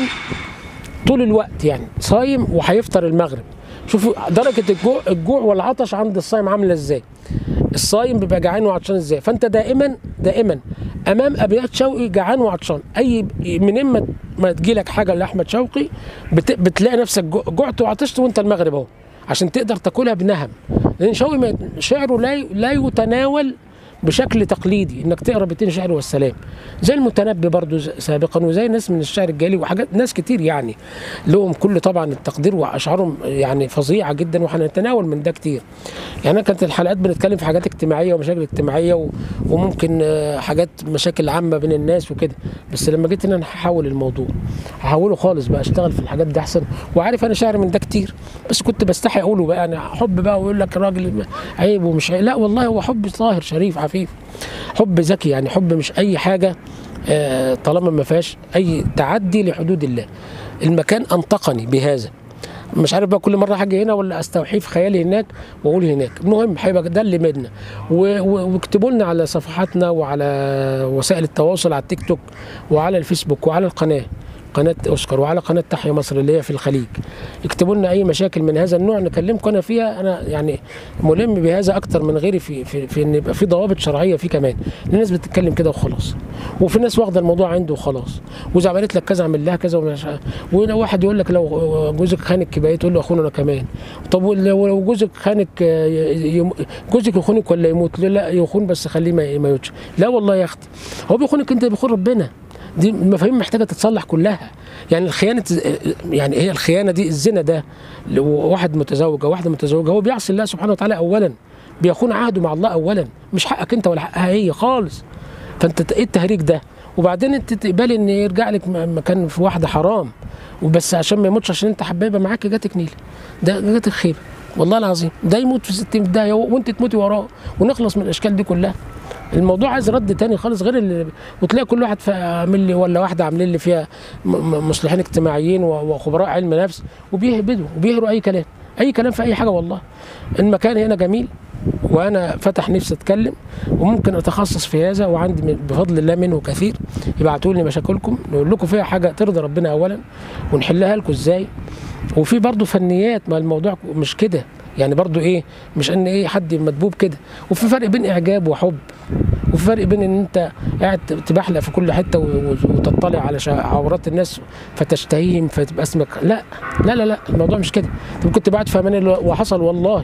طول الوقت يعني صايم وهيفطر المغرب شوفوا درجه الجوع الجوع والعطش عند الصايم عامله ازاي الصايم بيبقى جعان وعطشان ازاي فانت دائما دائما امام ابيات شوقي جعان وعطشان اي منين ما ما تجيلك حاجه لاحمد شوقي بت... بتلاقي نفسك جو- جعت وعطشت وانت المغرب اهو عشان تقدر تاكلها بنهم لان شوقي ما- شعره لا ي- لا يتناول بشكل تقليدي انك تقرا بيتين شعر والسلام زي المتنبي برضو ز- سابقا وزي ناس من الشعر الجاهلي وحاجات ناس كتير يعني لهم كل طبعا التقدير واشعارهم يعني فظيعه جدا وهنتناول من ده كتير يعني أنا كانت الحلقات بنتكلم في حاجات اجتماعيه ومشاكل اجتماعيه و- وممكن آه، حاجات مشاكل عامه بين الناس وكده بس لما جيت هنا انا هحول الموضوع هحوله خالص بقى اشتغل في الحاجات دي احسن وعارف انا شاعر من ده كتير بس كنت بستحي اقوله بقى انا حب بقى ويقول لك راجل عيب ومش عيب لا والله هو حب طاهر شريف عفيف حب ذكي يعني حب مش اي حاجه آه، طالما ما فيهاش اي تعدي لحدود الله المكان انطقني بهذا مش عارف بقى كل مره حاجه هنا ولا استوحيه في خيالي هناك واقول هناك المهم هيبقى ده اللي منا و- و- واكتبوا لنا على صفحاتنا وعلى وسائل التواصل على التيك توك وعلى الفيسبوك وعلى القناه قناه اوسكار وعلى قناه تحيا مصر اللي هي في الخليج اكتبوا لنا اي مشاكل من هذا النوع نكلمكم انا فيها انا يعني ملم بهذا اكتر من غيري في في, في ان يبقى في ضوابط شرعيه فيه كمان الناس بتتكلم كده وخلاص وفي ناس واخده الموضوع عنده وخلاص واذا عملت لك كذا اعمل لها كذا ومش عارف. ولو واحد يقول لك لو جوزك خانك يبقى إيه؟ تقول له اخونا انا كمان طب ولو لو جوزك خانك آه، ي- يم- جوزك يخونك ولا يموت لا لا يخون بس خليه ما ما يموتش لا والله يا اختي هو بيخونك انت بيخون ربنا دي المفاهيم محتاجه تتصلح كلها يعني الخيانه يعني هي الخيانه دي الزنا ده لو واحد متزوج او واحده متزوجه هو بيعصي الله سبحانه وتعالى اولا بيخون عهده مع الله اولا مش حقك انت ولا حقها هي خالص فانت ت- ايه التهريج ده وبعدين انت تقبلي ان يرجع لك م- مكان في واحده حرام وبس عشان ما يموتش عشان انت حبايبه معاك جاتك نيله ده جاتك خيبه والله العظيم ده يموت في 60 بدايه وانت تموتي وراه ونخلص من الاشكال دي كلها الموضوع عايز رد تاني خالص غير اللي وتلاقي كل واحد فا- عامل لي ولا واحده عاملين لي فيها م- م- مصلحين اجتماعيين و- وخبراء علم نفس وبيهبدوا وبيهروا اي كلام اي كلام في اي حاجه والله المكان هنا جميل وانا فتح نفسي اتكلم وممكن اتخصص في هذا وعندي من- بفضل الله منه كثير ابعتوا لي مشاكلكم نقول لكم فيها حاجه ترضي ربنا اولا ونحلها لكم ازاي وفي برضه فنيات ما الموضوع مش كده يعني برضه ايه مش ان ايه حد مدبوب كده وفي فرق بين اعجاب وحب وفي فرق بين ان انت قاعد تبحلق في كل حته و- و- وتطلع على شا- عورات الناس فتشتهيهم فتبقى اسمك لا لا لا لا الموضوع مش كده انت كنت بعد في امان الله وحصل والله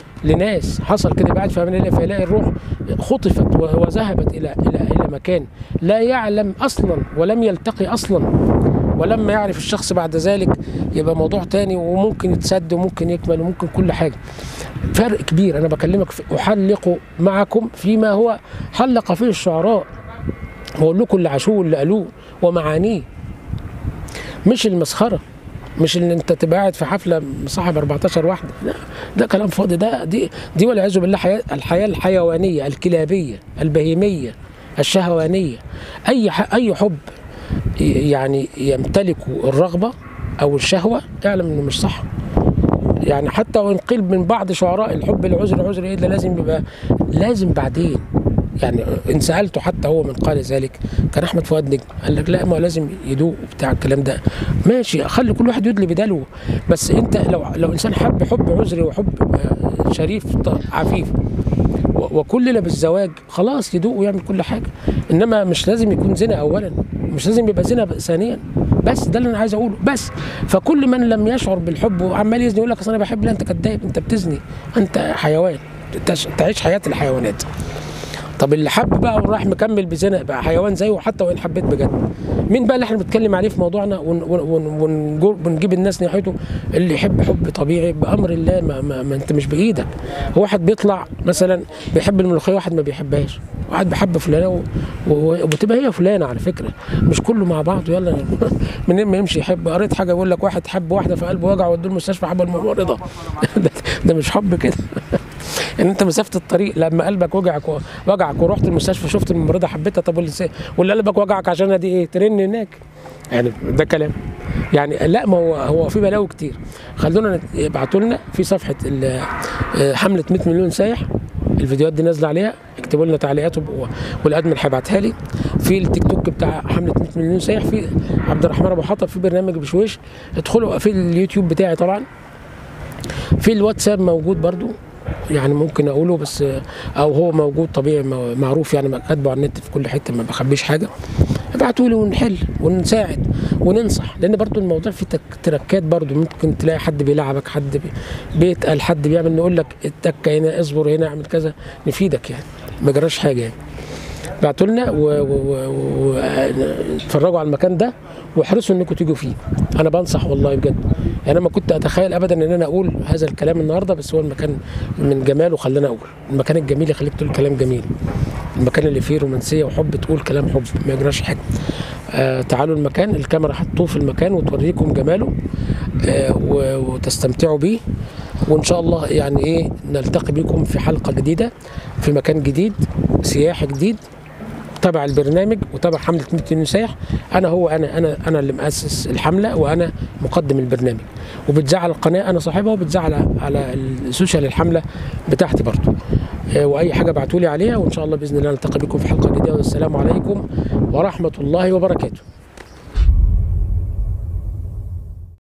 لناس حصل كده بعد في امان الله فيلاقي الروح خطفت و- وذهبت الى الى الى مكان لا يعلم اصلا ولم يلتقي اصلا ولما يعرف الشخص بعد ذلك يبقى موضوع تاني وممكن يتسد وممكن يكمل وممكن كل حاجه فرق كبير انا بكلمك في احلق معكم فيما هو حلق فيه الشعراء بقول لكم اللي عاشوه واللي قالوه ومعانيه مش المسخره مش ان انت تبقى قاعد في حفله مصاحب 14 واحده لا ده كلام فاضي ده دي دي والعياذ بالله حياه الحياه الحيوانيه الكلابيه البهيميه الشهوانيه اي ح- اي حب ي- يعني يمتلكوا الرغبه او الشهوه اعلم انه مش صح يعني حتى وان قيل من بعض شعراء الحب العذر عذر ايه ده لازم يبقى لازم بعدين يعني ان سالته حتى هو من قال ذلك كان احمد فؤاد نجم قال لك لا ما هو لازم يدوق بتاع الكلام ده ماشي خلي كل واحد يدلي بدلوه بس انت لو لو انسان حب حب عذري وحب آه، شريف ط- عفيف و- وكلنا بالزواج خلاص يدوق ويعمل كل حاجه انما مش لازم يكون زنا اولا مش لازم يبقى زنا ثانيا بس ده اللي انا عايز اقوله بس فكل من لم يشعر بالحب وعمال يزني يقول لك اصل انا بحب لا انت كذاب انت بتزني انت حيوان تعيش- تعيش حياه الحيوانات طب اللي حب بقى وراح مكمل بزنا بقى حيوان زيه حتى وان حبيت بجد مين بقى اللي احنا بنتكلم عليه في موضوعنا ون- ون- ون- ونجو- ونجيب الناس ناحيته اللي يحب حب طبيعي بامر الله ما, ما, ما انت مش بايدك هو واحد بيطلع مثلا بيحب الملوخيه واحد ما بيحبهاش واحد بيحب فلانه و- و- وبتبقى هي فلانه على فكره مش كله مع بعض يلا منين ما يمشي يحب قريت حاجه يقول لك واحد حب واحده في قلبه وجع ودوه المستشفى حب الممرضه ده, ده مش حب كده ان انت مسافه الطريق لما قلبك وجعك و- وجعك ورحت المستشفى شفت الممرضه حبيتها طب واللي سي- واللي قلبك وجعك عشان دي ايه ترن هناك يعني ده كلام يعني لا ما هو هو في بلاوي كتير خلونا نت- يبعتوا لنا في صفحه ال- آه، حمله 100 مليون سايح الفيديوهات دي نازله عليها اكتبوا لنا تعليقات وب- والادمن هيبعتها لي في التيك توك بتاع حمله 100 مليون سايح في عبد الرحمن ابو حطب في برنامج بشويش ادخلوا في اليوتيوب بتاعي طبعا في الواتساب موجود برضو يعني ممكن اقوله بس او هو موجود طبيعي مو- معروف يعني كاتبه على النت في كل حته ما بخبيش حاجه ابعتوا لي ونحل ونساعد وننصح لان برضو الموضوع فيه تك- تركات برضو ممكن تلاقي حد بيلعبك حد بي- بيتقل حد بيعمل نقول لك التكه هنا اصبر هنا اعمل كذا نفيدك يعني ما جراش حاجه يعني بعتوا لنا واتفرجوا على المكان ده واحرصوا انكم تيجوا فيه انا بنصح والله بجد يعني انا ما كنت اتخيل ابدا ان انا اقول هذا الكلام النهارده بس هو المكان من جماله خلاني اقول المكان الجميل يخليك تقول كلام جميل المكان اللي فيه رومانسيه وحب تقول كلام حب ما يجراش حاجه آه تعالوا المكان الكاميرا هتطوف في المكان وتوريكم جماله آه و- وتستمتعوا بيه وان شاء الله يعني ايه نلتقي بكم في حلقه جديده في مكان جديد سياحي جديد تبع البرنامج وتبع حمله 100 مليون سايح انا هو انا انا انا اللي مؤسس الحمله وانا مقدم البرنامج وبتزعل القناه انا صاحبها وبتزعل على السوشيال الحمله بتاعتي برضو آه، واي حاجه ابعتوا لي عليها وان شاء الله باذن الله نلتقي بكم في حلقه جديده والسلام عليكم ورحمه الله وبركاته